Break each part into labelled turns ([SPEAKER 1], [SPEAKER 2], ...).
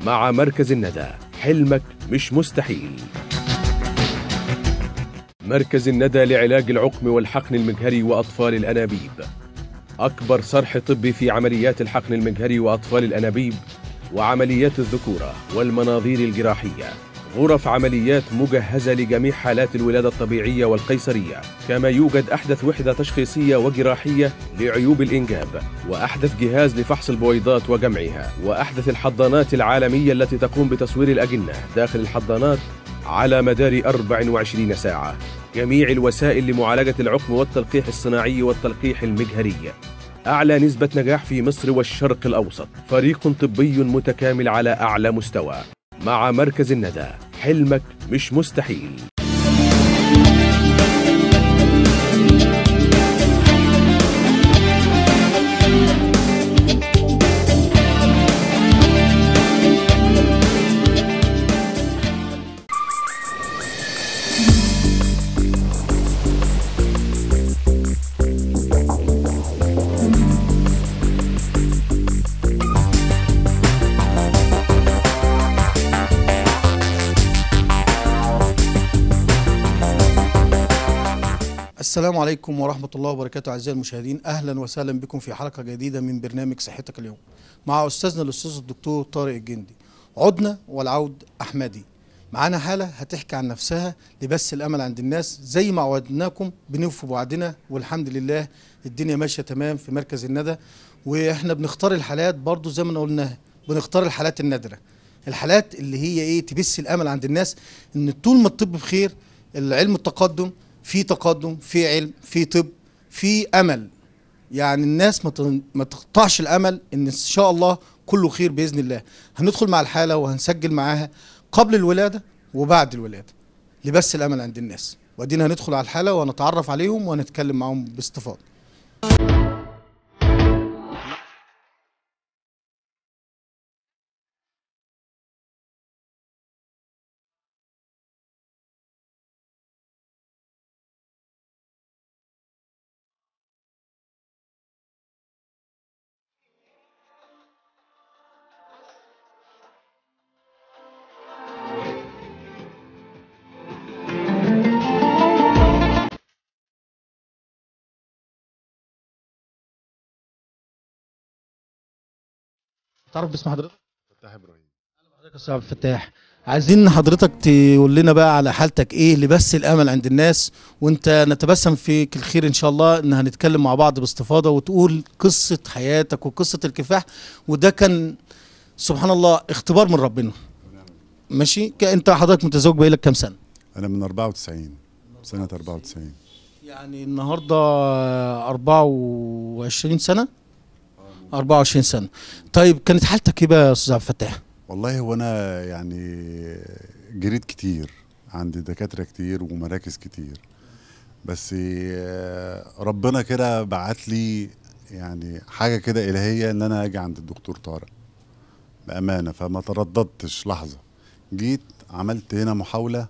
[SPEAKER 1] مع مركز الندى حلمك مش مستحيل مركز الندى لعلاج العقم والحقن المجهري وأطفال الأنابيب أكبر صرح طبي في عمليات الحقن المجهري وأطفال الأنابيب وعمليات الذكورة والمناظير الجراحية غرف عمليات مجهزة لجميع حالات الولادة الطبيعية والقيصرية كما يوجد أحدث وحدة تشخيصية وجراحية لعيوب الإنجاب وأحدث جهاز لفحص البويضات وجمعها وأحدث الحضانات العالمية التي تقوم بتصوير الأجنة داخل الحضانات على مدار 24 ساعة جميع الوسائل لمعالجة العقم والتلقيح الصناعي والتلقيح المجهري أعلى نسبة نجاح في مصر والشرق الأوسط فريق طبي متكامل على أعلى مستوى مع مركز الندى حلمك مش مستحيل
[SPEAKER 2] السلام عليكم ورحمة الله وبركاته أعزائي المشاهدين أهلا وسهلا بكم في حلقة جديدة من برنامج صحتك اليوم مع أستاذنا الأستاذ الدكتور طارق الجندي عدنا والعود أحمدي معانا حالة هتحكي عن نفسها لبث الأمل عند الناس زي ما وعدناكم بنوفي بوعدنا والحمد لله الدنيا ماشية تمام في مركز الندى وإحنا بنختار الحالات برضو زي ما قلنا بنختار الحالات النادرة الحالات اللي هي إيه تبث الأمل عند الناس إن طول ما الطب بخير العلم التقدم في تقدم في علم في طب في امل يعني الناس ما ت- ما تقطعش الامل ان ان شاء الله كله خير باذن الله هندخل مع الحاله وهنسجل معاها قبل الولاده وبعد الولاده لبث الامل عند الناس وادينا هندخل على الحاله ونتعرف عليهم ونتكلم معاهم باستفاضه تعرف باسم حضرتك
[SPEAKER 3] فتاح ابراهيم
[SPEAKER 2] حضرتك يا استاذ عبد الفتاح عايزين حضرتك تقول لنا بقى على حالتك ايه لبث الامل عند الناس وانت نتبسم فيك الخير ان شاء الله ان هنتكلم مع بعض باستفاضه وتقول قصه حياتك وقصه الكفاح وده كان سبحان الله اختبار من ربنا ماشي ك- انت حضرتك متزوج بقالك كام سنه
[SPEAKER 3] انا من 94 سنه 94
[SPEAKER 2] يعني النهارده 24 سنه 24 سنه طيب كانت حالتك ايه بقى يا استاذ عبد الفتاح
[SPEAKER 3] والله هو انا يعني جريت كتير عندي دكاتره كتير ومراكز كتير بس آه، ربنا كده بعت لي يعني حاجه كده الهيه ان انا اجي عند الدكتور طارق بامانه فما ترددتش لحظه جيت عملت هنا محاوله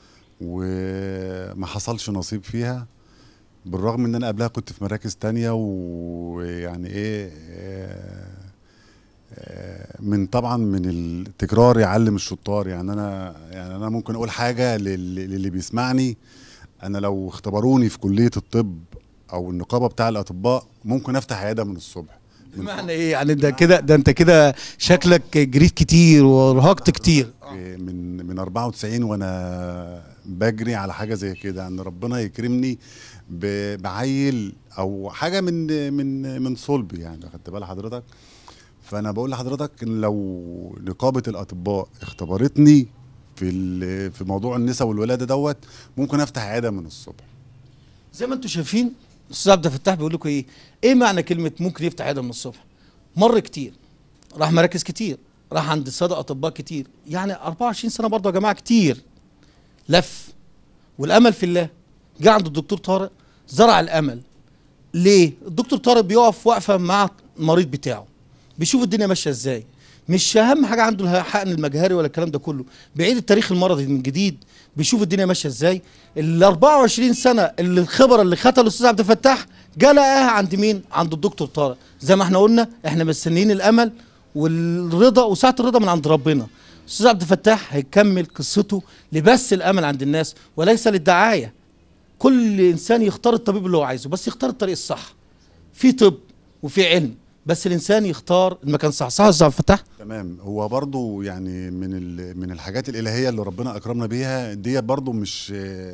[SPEAKER 3] وما حصلش نصيب فيها بالرغم ان انا قبلها كنت في مراكز تانية ويعني ايه آه، آه، من طبعا من التكرار يعلم الشطار يعني انا يعني انا ممكن اقول حاجه لل- للي بيسمعني انا لو اختبروني في كليه الطب او النقابه بتاع الاطباء ممكن افتح عياده من الصبح من
[SPEAKER 2] بمعنى ايه يعني ده كده ده انت كده شكلك جريت كتير ورهقت كتير
[SPEAKER 3] إيه، من من 94 وانا بجري على حاجه زي كده ان ربنا يكرمني ب- بعيل او حاجه من من من صلبي يعني خدت بال حضرتك فانا بقول لحضرتك ان لو نقابه الاطباء اختبرتني في ال- في موضوع النساء والولاده دوت ممكن افتح عياده من الصبح
[SPEAKER 2] زي ما انتم شايفين الاستاذ عبد الفتاح بيقول لكم ايه ايه معنى كلمه ممكن يفتح عياده من الصبح مر كتير راح مراكز كتير راح عند ساده اطباء كتير يعني 24 سنه برضه يا جماعه كتير لف والامل في الله جه عند الدكتور طارق زرع الامل ليه الدكتور طارق بيقف واقفه مع المريض بتاعه بيشوف الدنيا ماشيه ازاي مش اهم حاجه عنده الحقن المجهري ولا الكلام ده كله بيعيد التاريخ المرضي من جديد بيشوف الدنيا ماشيه ازاي ال 24 سنه اللي الخبره اللي خدها الاستاذ عبد الفتاح جه لقاها عند مين عند الدكتور طارق زي ما احنا قلنا احنا مستنيين الامل والرضا وساعه الرضا من عند ربنا استاذ عبد الفتاح هيكمل قصته لبث الامل عند الناس وليس للدعايه كل انسان يختار الطبيب اللي هو عايزه بس يختار الطريق الصح في طب وفي علم بس الانسان يختار المكان الصح صح يا استاذ عبد الفتاح
[SPEAKER 3] تمام هو برضو يعني من ال- من الحاجات الالهيه اللي ربنا اكرمنا بيها ديت برضو مش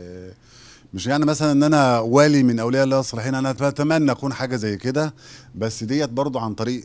[SPEAKER 3] مش يعني مثلا ان انا والي من اولياء الله الصالحين انا بتمنى اكون حاجه زي كده بس ديت برضو عن طريق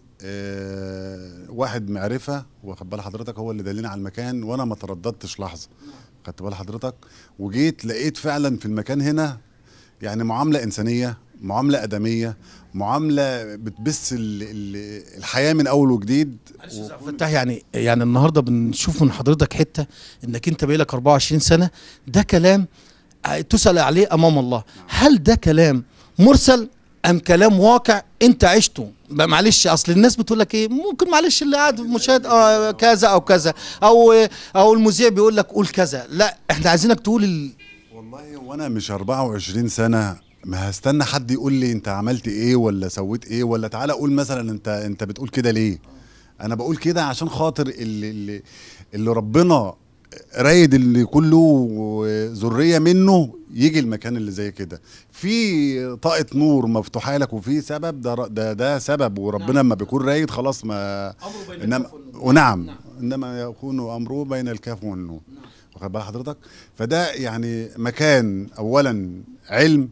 [SPEAKER 3] آه، واحد معرفه واخد بال حضرتك هو اللي دلني على المكان وانا ما ترددتش لحظه خدت بال حضرتك وجيت لقيت فعلا في المكان هنا يعني معامله انسانيه معامله ادميه معامله بتبث ال- ال- الحياه من اول وجديد
[SPEAKER 2] استاذ عبد الفتاح يعني يعني النهارده بنشوف من حضرتك حته انك انت بقالك 24 سنه ده كلام تسال عليه امام الله هل ده كلام مرسل ام كلام واقع انت عشته بقى معلش اصل الناس بتقول لك ايه ممكن معلش اللي قاعد مشاهد آه كذا او كذا او او المذيع بيقول لك قول كذا لا احنا عايزينك تقول ال...
[SPEAKER 3] والله وانا مش 24 سنه ما هستنى حد يقول لي انت عملت ايه ولا سويت ايه ولا تعالى قول مثلا انت انت بتقول كده ليه انا بقول كده عشان خاطر اللي اللي, اللي ربنا رايد اللي كله ذريه منه يجي المكان اللي زي كده في طاقه نور مفتوحه لك وفي سبب ده ده, ده سبب وربنا لما بيكون رايد خلاص ما إنما ونعم انما يكون امره بين الكاف والنون واخد بال حضرتك فده يعني مكان اولا علم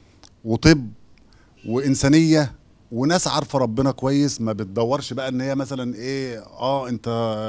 [SPEAKER 3] وطب وانسانيه وناس عارفه ربنا كويس ما بتدورش بقى ان هي مثلا ايه اه انت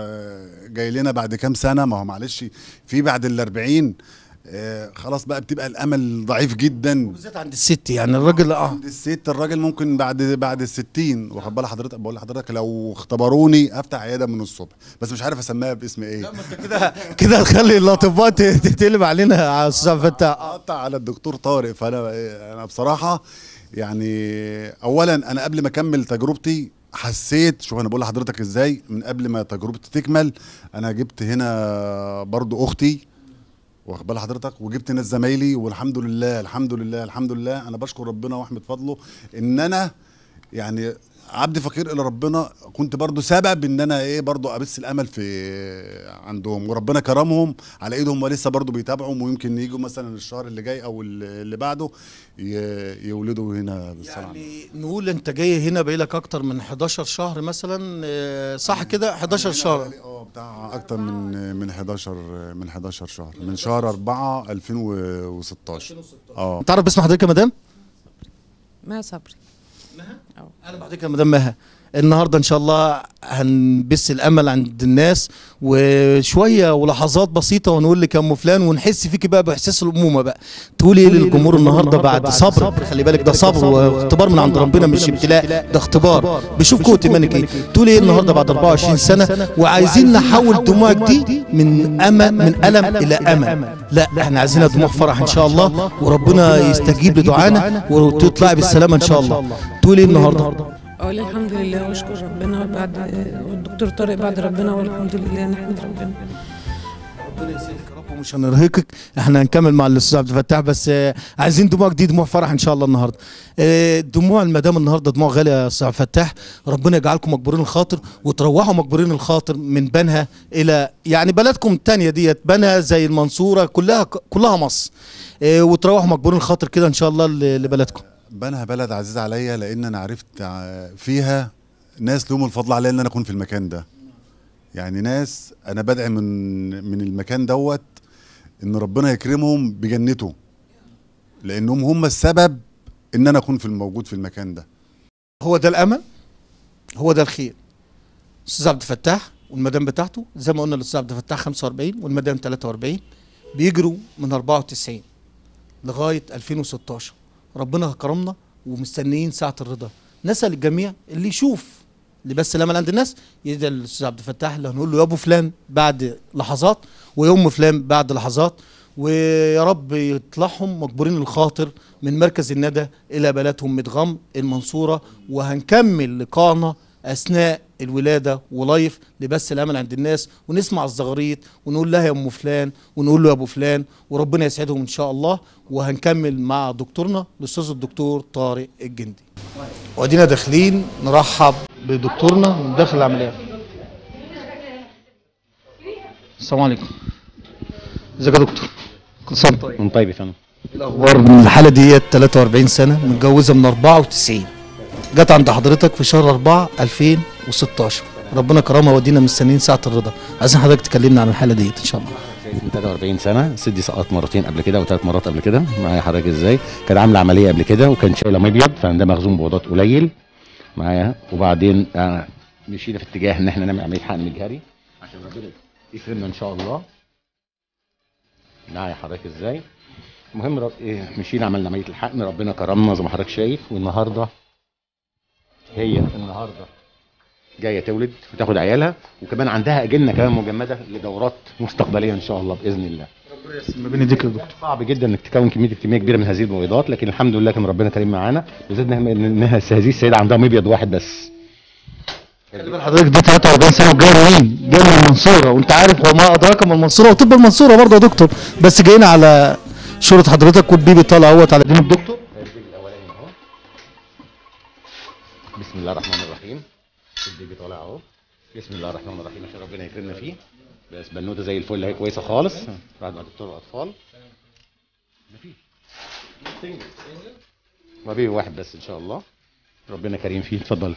[SPEAKER 3] جاي لنا بعد كام سنه ما هو معلش في بعد الأربعين آه خلاص بقى بتبقى الامل ضعيف جدا
[SPEAKER 2] بالذات عند الست يعني الراجل اه
[SPEAKER 3] عند الست الراجل ممكن بعد بعد الستين واخد بال حضرتك بقول لحضرتك لو اختبروني افتح عياده من الصبح بس مش عارف اسميها باسم ايه
[SPEAKER 2] كده كده تخلي الاطباء ت- تقلب علينا يا استاذ عبد الفتاح
[SPEAKER 3] اقطع على الدكتور طارق فانا انا بصراحه يعني اولا انا قبل ما اكمل تجربتي حسيت شوف انا بقول لحضرتك ازاي من قبل ما تجربتي تكمل انا جبت هنا برضو اختي واخد بال حضرتك وجبت ناس زمايلي والحمد لله الحمد لله الحمد لله انا بشكر ربنا واحمد فضله ان انا يعني عبد فقير الى ربنا كنت برضو سبب ان انا ايه برضو ابث الامل في عندهم وربنا كرمهم على ايدهم ولسه برضو بيتابعوا ويمكن يجوا مثلا الشهر اللي جاي او اللي بعده ي- يولدوا هنا بالصلاه على النبي.
[SPEAKER 2] يعني نقول انت جاي هنا بقالك اكتر من 11 شهر مثلا آه، صح كده 11 شهر
[SPEAKER 3] اه بتاع اكتر من من 11 من 11 شهر من شهر 4 2016 اه
[SPEAKER 2] تعرف باسم حضرتك يا مدام
[SPEAKER 4] ما صبري
[SPEAKER 2] انا بعد كده يا مدام مها النهارده ان شاء الله هنبث الامل عند الناس وشويه ولحظات بسيطه ونقول لك يا ام فلان ونحس فيكي بقى باحساس الامومه بقى تقولي ايه للجمهور النهارده بعد صبر خلي بالك ده صبر واختبار من عند ربنا مش ابتلاء ده اختبار بيشوف قوه ايمانك ايه تقولي ايه النهارده بعد 24 سنه وعايزين نحول دموعك دي من امل من الم الى امل لا احنا عايزينها دموع فرح ان شاء الله وربنا يستجيب لدعانا وتطلعي بالسلامه ان شاء الله تقولي ايه النهارده
[SPEAKER 4] اقول الحمد لله واشكر ربنا بعد والدكتور طارق بعد ربنا والحمد لله نحمد ربنا
[SPEAKER 2] ربنا يسعدك يا رب ومش هنرهقك احنا هنكمل مع الاستاذ عبد الفتاح بس آه، عايزين دموع جديد دموع فرح ان شاء الله النهارده آه، دموع المدام النهارده دموع غاليه يا استاذ عبد الفتاح ربنا يجعلكم مجبورين الخاطر وتروحوا مجبورين الخاطر من بنها الى يعني بلدكم الثانيه ديت بنها زي المنصوره كلها كلها مصر آه، وتروحوا مجبورين الخاطر كده ان شاء الله ل- لبلدكم
[SPEAKER 3] بنها بلد عزيز عليا لان انا عرفت ع- فيها ناس لهم الفضل عليا ان انا اكون في المكان ده يعني ناس انا بدعي من من المكان دوت ان ربنا يكرمهم بجنته لانهم هم السبب ان انا اكون في الموجود في المكان ده
[SPEAKER 2] هو ده الامل هو ده الخير استاذ عبد الفتاح والمدام بتاعته زي ما قلنا الاستاذ عبد الفتاح 45 والمدام 43 بيجروا من 94 لغايه 2016 ربنا كرمنا ومستنيين ساعه الرضا نسال الجميع اللي يشوف اللي بس الامل عند الناس يدعي الاستاذ عبد الفتاح اللي هنقول له يا ابو فلان بعد لحظات ويا ام فلان بعد لحظات ويا رب يطلعهم مجبورين الخاطر من مركز الندى الى بلدهم مدغم المنصوره وهنكمل لقاءنا اثناء الولاده ولايف لبث الامل عند الناس ونسمع الزغاريط ونقول لها يا ام فلان ونقول له يا ابو فلان وربنا يسعدهم ان شاء الله وهنكمل مع دكتورنا الاستاذ الدكتور طارق الجندي وادينا داخلين نرحب بدكتورنا من داخل العمليات السلام عليكم ازيك يا دكتور كل سنه وأنت طيب
[SPEAKER 5] من طيب يا فندم
[SPEAKER 2] الاخبار من الحاله ديت 43 سنه متجوزه من 94 جت عند حضرتك في شهر 4 2016 ربنا كرمها ودينا مستنيين ساعه الرضا عايزين حضرتك تكلمنا عن الحاله ديت ان شاء الله
[SPEAKER 5] من 43 سنه سدي سقط مرتين قبل كده وثلاث مرات قبل كده معايا حضرتك ازاي كان عامله عمليه قبل كده وكان شايله مبيض فده مخزون بوضات قليل معايا وبعدين آه، مشينا في اتجاه ان احنا نعمل عمليه حقن مجهري عشان ربنا يكرمنا ان شاء الله معايا حضرتك ازاي المهم رب... إيه مشينا عملنا عمليه الحقن ربنا كرمنا زي ما حضرتك شايف والنهارده هي النهارده جايه تولد وتاخد عيالها وكمان عندها اجنه كمان مجمده لدورات مستقبليه ان شاء الله باذن الله
[SPEAKER 2] ما بين ايديك يا دكتور
[SPEAKER 5] صعب جدا انك تكون كميه كميه كبيره من هذه المبيضات لكن الحمد لله كان ربنا كريم معانا بالذات انها انها هذه السيده عندها مبيض واحد بس
[SPEAKER 2] خلي بال حضرتك دي 43 سنه وجايه منين؟ جايه من المنصوره وانت عارف وما ادراك ما المنصوره وطب المنصوره برضه يا دكتور بس جايين على شورة حضرتك والبيبي طالع اهوت على دين الدكتور
[SPEAKER 5] البيبي الاولاني اهو بسم الله الرحمن الرحيم البيبي طالع اهو بسم الله الرحمن الرحيم عشان ربنا يكرمنا فيه بس بنوته زي الفل اهي كويسه خالص بعد ما دكتور الاطفال مفيش وبيبي واحد بس ان شاء الله ربنا كريم فيه اتفضل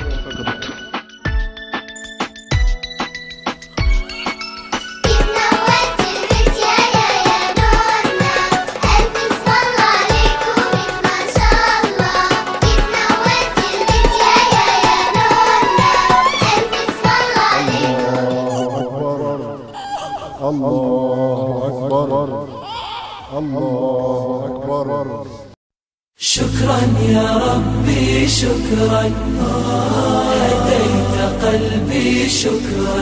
[SPEAKER 6] اتنورت البيت يا يا يا نورنا ألف اسم الله عليكم ما شاء الله اتنورت البيت يا يا يا نورنا ألف اسم الله عليكم
[SPEAKER 7] شكرا يا ربي شكرا هديت قلبي شكرا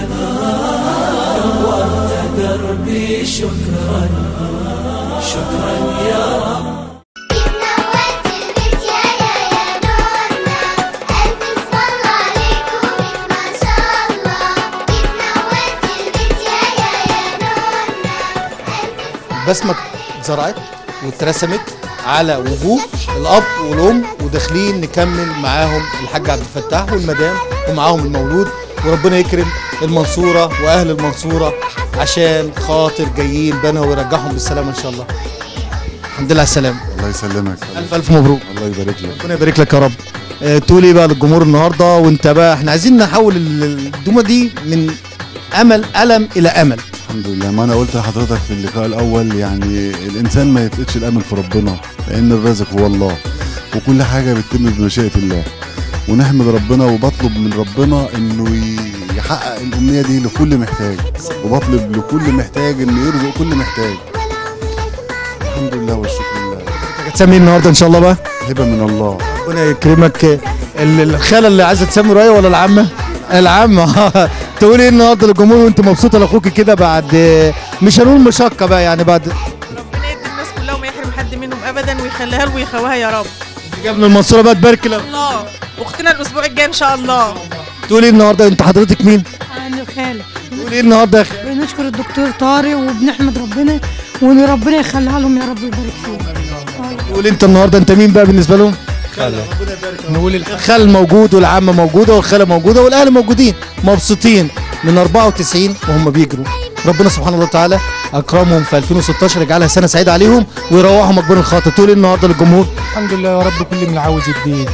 [SPEAKER 7] نورت دربي شكرا شكرا يا رب
[SPEAKER 6] اتنورت البيت يا يا يا نورنا ألف اسم الله عليكم ما شاء الله اتنورت البيت يا يا يا نورنا ألف اسم
[SPEAKER 2] بسمة اتزرعت واترسمت على وجوه الاب والام وداخلين نكمل معاهم الحاج عبد الفتاح والمدام ومعاهم المولود وربنا يكرم المنصوره واهل المنصوره عشان خاطر جايين بنا ويرجعهم بالسلامه ان شاء الله الحمد لله على السلامه
[SPEAKER 3] الله يسلمك
[SPEAKER 2] الف الف مبروك
[SPEAKER 3] الله يبارك لك
[SPEAKER 2] ربنا يبارك لك يا رب آه، تقول ايه بقى للجمهور النهارده وانت بقى احنا عايزين نحول ال- الدومه دي من امل الم الى امل
[SPEAKER 3] الحمد لله ما انا قلت لحضرتك في اللقاء الاول يعني الانسان ما يفقدش الامل في ربنا لان الرازق هو الله وكل حاجه بتتم بمشيئه الله ونحمد ربنا وبطلب من ربنا انه ي- يحقق الامنيه دي لكل محتاج وبطلب لكل محتاج انه يرزق كل محتاج الحمد لله والشكر لله
[SPEAKER 2] هتسمي إيه النهارده ان شاء الله بقى
[SPEAKER 3] هبه من الله
[SPEAKER 2] ربنا يكرمك ال- الخاله اللي عايزه تسمي رؤية ولا العمه العمه تقول ايه النهارده للجمهور وانت مبسوطه لاخوك كده بعد مش هنقول مشقه بقى يعني بعد
[SPEAKER 8] ربنا يدي الناس كلها وما يحرم حد منهم ابدا ويخليها له ويخواها يا رب
[SPEAKER 2] جاي من المنصوره بقى تبارك لك
[SPEAKER 8] الله واختنا الاسبوع الجاي ان شاء الله
[SPEAKER 2] تقول ايه النهارده انت حضرتك مين
[SPEAKER 9] عن الخالق
[SPEAKER 2] تقول ايه النهارده يا اخي
[SPEAKER 9] بنشكر الدكتور طارق وبنحمد ربنا وان ربنا يخليها لهم يا رب ويبارك فيهم
[SPEAKER 2] تقول انت النهارده انت مين بقى بالنسبه لهم نقول الخال موجود والعمه موجوده والخاله موجوده والاهل موجودين مبسوطين من 94 وهم بيجروا ربنا سبحانه وتعالى اكرمهم في 2016 يجعلها سنه سعيده عليهم ويروحوا مقبول الخاطر تقول ايه النهارده للجمهور
[SPEAKER 10] الحمد لله يا رب كل من عاوز الدين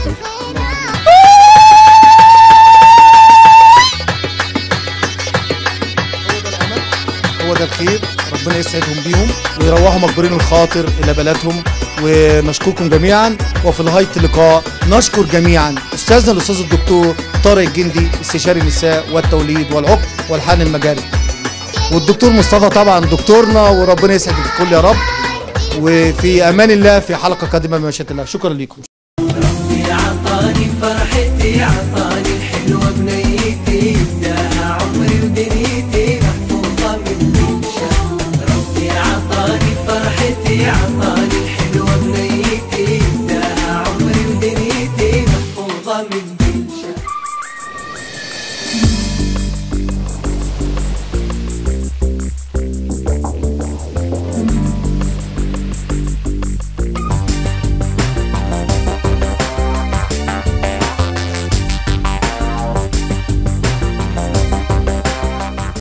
[SPEAKER 2] هو ده الخير ربنا يسعدهم بيهم ويروحوا مقبولين الخاطر الى بلدهم ونشكركم جميعا وفي نهايه اللقاء نشكر جميعا استاذنا الاستاذ الدكتور طارق الجندي استشاري النساء والتوليد والعقم والحقن المجاري والدكتور مصطفى طبعا دكتورنا وربنا يسعد الكل يا رب وفي امان الله في حلقه قادمه بمشيئه الله شكرا لكم
[SPEAKER 7] عطاني فرحتي عطاني